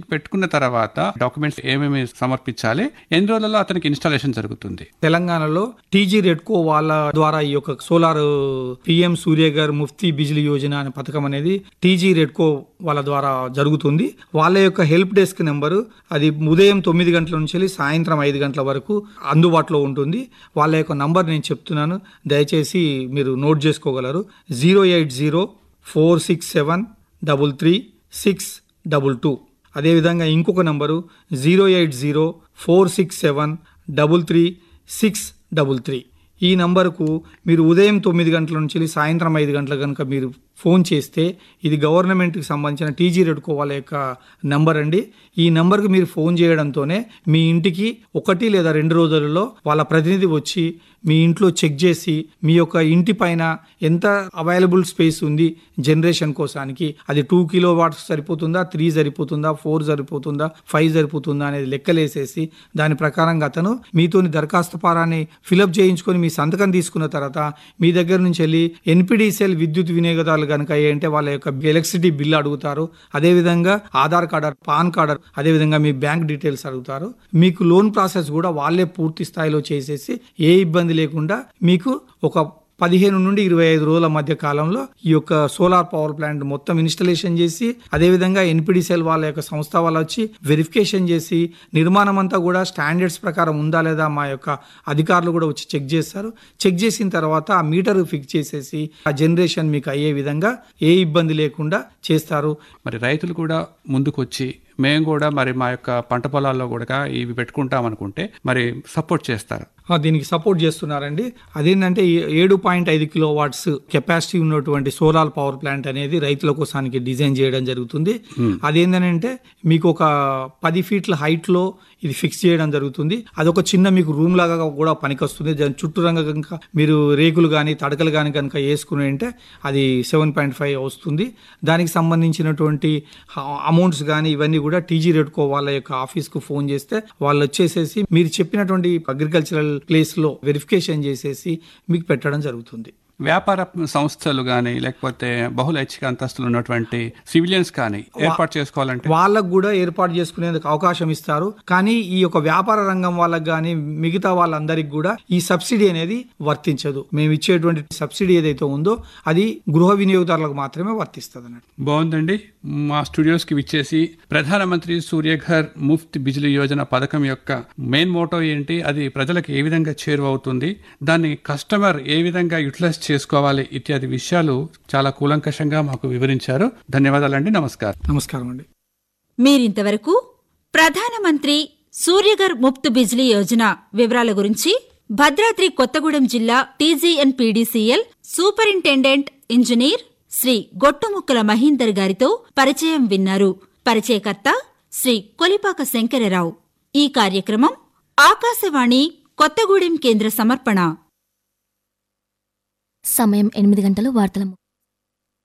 పెట్టుకున్న తర్వాత డాక్యుమెంట్స్ ఏమేమి సమర్పించాలి ఎన్ని రోజులలో అతనికి ఇన్స్టాలేషన్ జరుగుతుంది తెలంగాణలో టీజీ రెడ్కో వాళ్ళ ద్వారా ఈ యొక్క సోలార్ పిఎం సూర్యగర్ ముఫ్తీ బిజిలీ యోజన అనే పథకం అనేది టీజీ రెడ్కో వాళ్ళ ద్వారా జరుగుతుంది వాళ్ళ యొక్క హెల్ప్ డెస్క్ నెంబరు అది ఉదయం తొమ్మిది గంటల నుంచి వెళ్ళి సాయంత్రం ఐదు గంటల వరకు అందుబాటులో ఉంటుంది వాళ్ళ యొక్క నంబర్ నేను చెప్తున్నాను దయచేసి మీరు నోట్ చేసుకోగలరు zero eight zero four six seven double three six double two అదేవిధంగా ఇంకొక number zero eight zero four six seven double three six double three ఈ నంబరుకు మీరు ఉదయం తొమ్మిది గంటల నుంచి వెళ్ళి సాయంత్రం ఐదు గంటల కనుక మీరు ఫోన్ చేస్తే ఇది గవర్నమెంట్కి సంబంధించిన టీజీ రెడ్కో వాళ్ళ యొక్క నంబర్ అండి ఈ నంబర్కి మీరు ఫోన్ చేయడంతోనే మీ ఇంటికి ఒకటి లేదా రెండు రోజులలో వాళ్ళ ప్రతినిధి వచ్చి మీ ఇంట్లో చెక్ చేసి మీ యొక్క ఇంటి పైన ఎంత అవైలబుల్ స్పేస్ ఉంది జనరేషన్ కోసానికి అది టూ కిలో వాట్స్ సరిపోతుందా త్రీ సరిపోతుందా ఫోర్ సరిపోతుందా ఫైవ్ సరిపోతుందా అనేది లెక్కలేసేసి దాని ప్రకారంగా అతను మీతోని దరఖాస్తు పారాన్ని ఫిలప్ చేయించుకొని మీ సంతకం తీసుకున్న తర్వాత మీ దగ్గర నుంచి వెళ్ళి ఎన్పిడిసిఎల్ విద్యుత్ వినియోగదారులు కనుక అంటే వాళ్ళ యొక్క ఎలక్ట్రిసిటీ బిల్ అడుగుతారు అదేవిధంగా ఆధార్ కార్డు పాన్ కార్డు అదేవిధంగా మీ బ్యాంక్ డీటెయిల్స్ అడుగుతారు మీకు లోన్ ప్రాసెస్ కూడా వాళ్ళే పూర్తి స్థాయిలో చేసేసి ఏ ఇబ్బంది లేకుండా మీకు ఒక పదిహేను నుండి ఇరవై ఐదు రోజుల మధ్య కాలంలో ఈ యొక్క సోలార్ పవర్ ప్లాంట్ మొత్తం ఇన్స్టలేషన్ చేసి అదేవిధంగా ఎన్పిడిసిఎల్ వాళ్ళ యొక్క సంస్థ వాళ్ళు వచ్చి వెరిఫికేషన్ చేసి నిర్మాణం అంతా కూడా స్టాండర్డ్స్ ప్రకారం ఉందా లేదా మా యొక్క అధికారులు కూడా వచ్చి చెక్ చేస్తారు చెక్ చేసిన తర్వాత ఆ మీటర్ ఫిక్స్ చేసేసి ఆ జనరేషన్ మీకు అయ్యే విధంగా ఏ ఇబ్బంది లేకుండా చేస్తారు మరి రైతులు కూడా ముందుకొచ్చి మేము కూడా మరి మా యొక్క పంట పొలాల్లో కూడా ఇవి పెట్టుకుంటాం అనుకుంటే మరి సపోర్ట్ చేస్తారు ఆ, దీనికి సపోర్ట్ చేస్తున్నారండి అదేంటంటే ఈ ఏడు పాయింట్ ఐదు కిలో వాట్స్ కెపాసిటీ ఉన్నటువంటి సోలార్ పవర్ ప్లాంట్ అనేది రైతుల కోసానికి డిజైన్ చేయడం జరుగుతుంది అదేంటంటే మీకు ఒక పది ఫీట్ల హైట్ లో ఇది ఫిక్స్ చేయడం జరుగుతుంది అదొక చిన్న మీకు రూమ్ లాగా కూడా పనికొస్తుంది దాని చుట్టూ రంగ కనుక మీరు రేకులు కానీ తడకలు కానీ కనుక వేసుకుని అంటే అది సెవెన్ పాయింట్ ఫైవ్ వస్తుంది దానికి సంబంధించినటువంటి అమౌంట్స్ కానీ ఇవన్నీ కూడా టీజీ రెడ్కో వాళ్ళ యొక్క ఆఫీస్ కు ఫోన్ చేస్తే వాళ్ళు వచ్చేసేసి మీరు చెప్పినటువంటి అగ్రికల్చరల్ ప్లేస్ లో వెరిఫికేషన్ చేసేసి మీకు పెట్టడం జరుగుతుంది వ్యాపార సంస్థలు కానీ లేకపోతే బహుళ ఐచ్ఛిక అంతస్తులు ఉన్నటువంటి సివిలియన్స్ కానీ ఏర్పాటు చేసుకోవాలంటే వాళ్ళకు కూడా ఏర్పాటు చేసుకునేందుకు అవకాశం ఇస్తారు కానీ ఈ యొక్క వ్యాపార రంగం వాళ్ళకి కానీ మిగతా వాళ్ళందరికి కూడా ఈ సబ్సిడీ అనేది వర్తించదు మేము ఇచ్చేటువంటి సబ్సిడీ ఏదైతే ఉందో అది గృహ వినియోగదారులకు మాత్రమే వర్తిస్తుంది అన్నట్టు బాగుందండి మా స్టూడియోస్ కి విచ్చేసి ప్రధానమంత్రి సూర్యఘర్ ముఫ్త్ బిజిలీ యోజన పథకం యొక్క మెయిన్ మోటో ఏంటి అది ప్రజలకు ఏ విధంగా చేరువవుతుంది దాన్ని కస్టమర్ ఏ విధంగా యూటిలైజ్ చేసుకోవాలి ఇత్యాది విషయాలు చాలా కూలంకషంగా మాకు వివరించారు ధన్యవాదాలండి నమస్కారం నమస్కారం అండి మీరింతవరకు ప్రధానమంత్రి సూర్యగర్ ముఫ్త్ బిజ్లీ యోజన వివరాల గురించి భద్రాద్రి కొత్తగూడెం జిల్లా TGN PDCL superintendent engineer Shri Gottumukkala Mahinder గారితో పరిచయం విన్నారు పరిచయకర్త శ్రీ కొలిపాక శంకరరావు ఈ కార్యక్రమం ఆకాశవాణి కొత్తగూడెం కేంద్ర సమర్పణ సమయం ఎనిమిది గంటలు వార్తల